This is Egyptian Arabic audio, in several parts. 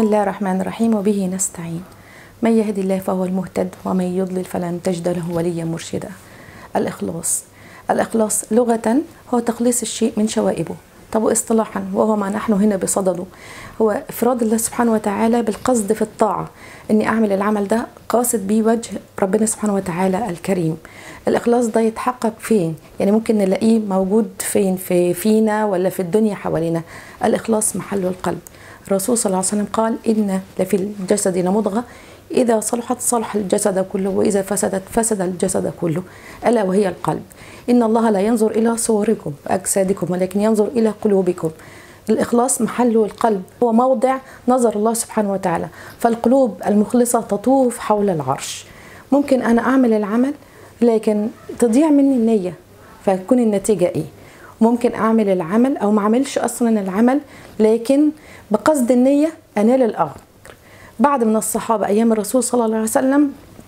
الله الرحمن الرحيم وبه نستعين من يهدي الله فهو المهتد ومن يضلل فلن تجد له وليا مرشدا الإخلاص الإخلاص لغة هو تخليص الشيء من شوائبه طب واصطلاحا وهو ما نحن هنا بصدده هو إفراد الله سبحانه وتعالى بالقصد في الطاعة إني أعمل العمل ده قاصد بيه وجه ربنا سبحانه وتعالى الكريم الإخلاص ده يتحقق فين يعني ممكن نلاقيه موجود فين في فينا ولا في الدنيا حوالينا الإخلاص محله القلب الرسول صلى الله عليه وسلم قال إن لفي الجسد لمضغة إذا صلحت صلح الجسد كله وإذا فسدت فسد الجسد كله ألا وهي القلب إن الله لا ينظر إلى صوركم وأجسادكم ولكن ينظر إلى قلوبكم الإخلاص محله القلب هو موضع نظر الله سبحانه وتعالى فالقلوب المخلصة تطوف حول العرش ممكن أنا أعمل العمل لكن تضيع مني النية فتكون النتيجة إيه ممكن أعمل العمل أو ما أعملش أصلا العمل لكن بقصد النية أنال الأجر بعد من الصحابة أيام الرسول صلى الله عليه وسلم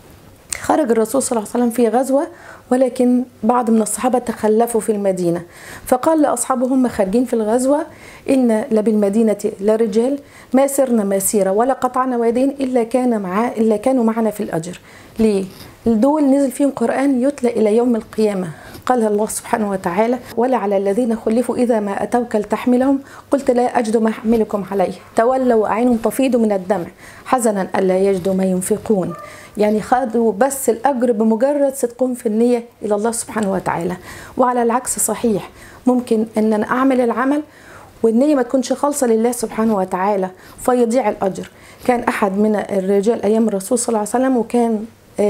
خرج الرسول صلى الله عليه وسلم في غزوة ولكن بعض من الصحابة تخلفوا في المدينة فقال لأصحابه هم خارجين في الغزوة إن لبالمدينة لرجال ما سرنا مسيرة ولا قطعنا وادين إلا كان معا إلا كانوا معنا في الأجر ليه؟ دول نزل فيهم قرآن يتلى إلى يوم القيامة قال الله سبحانه وتعالى ولا على الذين خلفوا إذا ما أتوك لتحملهم قلت لا أجد ما أحملكم عليه تولوا وأعينهم تفيض من الدمع حزنا ألا يجدوا ما ينفقون يعني خدوا بس الأجر بمجرد صدقهم في النية إلى الله سبحانه وتعالى وعلى العكس صحيح ممكن أن أنا أعمل العمل والنية ما تكونش خالصة لله سبحانه وتعالى فيضيع الأجر كان أحد من الرجال أيام الرسول صلى الله عليه وسلم وكان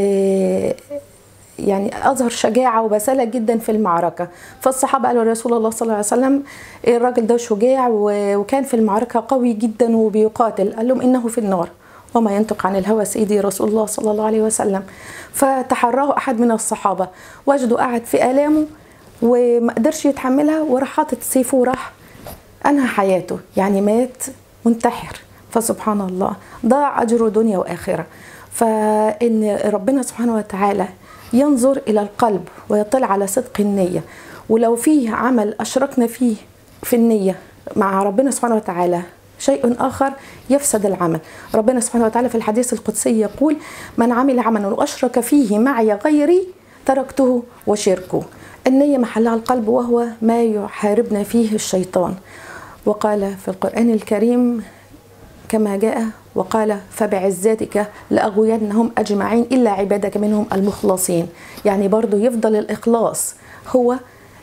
آه يعني اظهر شجاعه وبساله جدا في المعركه فالصحابه قالوا رسول الله صلى الله عليه وسلم الراجل ده شجاع وكان في المعركه قوي جدا وبيقاتل قال لهم انه في النار وما ينطق عن الهوى سيدي رسول الله صلى الله عليه وسلم فتحراه احد من الصحابه وجدوا قاعد في الامه وما قدرش يتحملها وراح حاطط سيفه وراح انهى حياته يعني مات منتحر فسبحان الله ضاع اجره دنيا واخره فان ربنا سبحانه وتعالى ينظر الى القلب ويطلع على صدق النيه ولو فيه عمل اشركنا فيه في النيه مع ربنا سبحانه وتعالى شيء اخر يفسد العمل ربنا سبحانه وتعالى في الحديث القدسي يقول من عمل عملا واشرك فيه معي غيري تركته وشركه النيه محلها القلب وهو ما يحاربنا فيه الشيطان وقال في القران الكريم كما جاء وقال فبعزتك لأغوينهم أجمعين إلا عبادك منهم المخلصين يعني برضو يفضل الإخلاص هو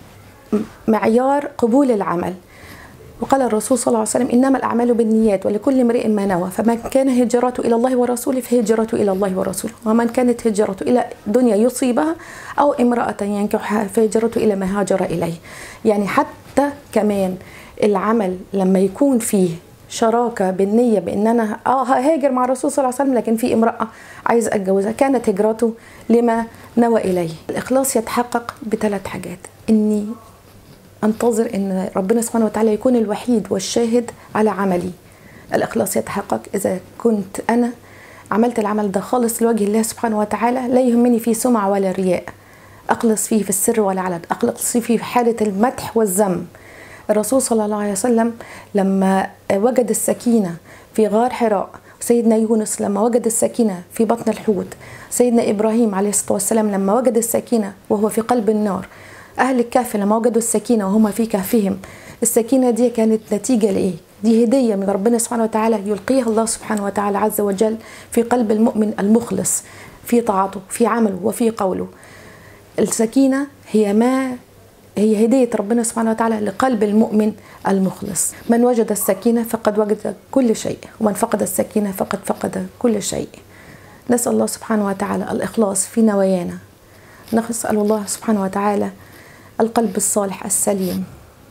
معيار قبول العمل وقال الرسول صلى الله عليه وسلم إنما الأعمال بالنيات ولكل امرئ ما نوى فمن كان هجرته إلى الله ورسوله فهجرته إلى الله ورسوله ومن كانت هجرته إلى دنيا يصيبها أو امرأة ينكحها فهجرته إلى ما هاجر إليه يعني حتى كمان العمل لما يكون فيه شراكة بالنية بأن أنا آه هاجر مع الرسول صلى الله عليه وسلم لكن في امرأة عايز أتجوزها كانت هجرته لما نوى إليه الإخلاص يتحقق بثلاث حاجات إني أنتظر أن ربنا سبحانه وتعالى يكون الوحيد والشاهد على عملي الإخلاص يتحقق إذا كنت أنا عملت العمل ده خالص لوجه الله سبحانه وتعالى لا يهمني فيه سمعة ولا رياء أخلص فيه في السر والعلن أخلص فيه في حالة المدح والذم الرسول صلى الله عليه وسلم لما وجد السكينة في غار حراء سيدنا يونس لما وجد السكينة في بطن الحوت سيدنا إبراهيم عليه الصلاة والسلام لما وجد السكينة وهو في قلب النار أهل الكهف لما وجدوا السكينة وهم في كهفهم السكينة دي كانت نتيجة لإيه؟ دي هدية من ربنا سبحانه وتعالى يلقيها الله سبحانه وتعالى عز وجل في قلب المؤمن المخلص في طاعته في عمله وفي قوله السكينة هي ما هي هدية ربنا سبحانه وتعالى لقلب المؤمن المخلص من وجد السكينة فقد وجد كل شيء ومن فقد السكينة فقد فقد كل شيء نسأل الله سبحانه وتعالى الإخلاص في نوايانا نسأل الله سبحانه وتعالى القلب الصالح السليم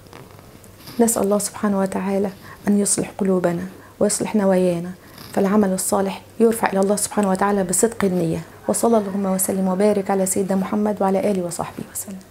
نسأل الله سبحانه وتعالى أن يصلح قلوبنا ويصلح نوايانا فالعمل الصالح يرفع إلى الله سبحانه وتعالى بصدق النية وصلى اللهم وسلم وبارك على سيدنا محمد وعلى آله وصحبه وسلم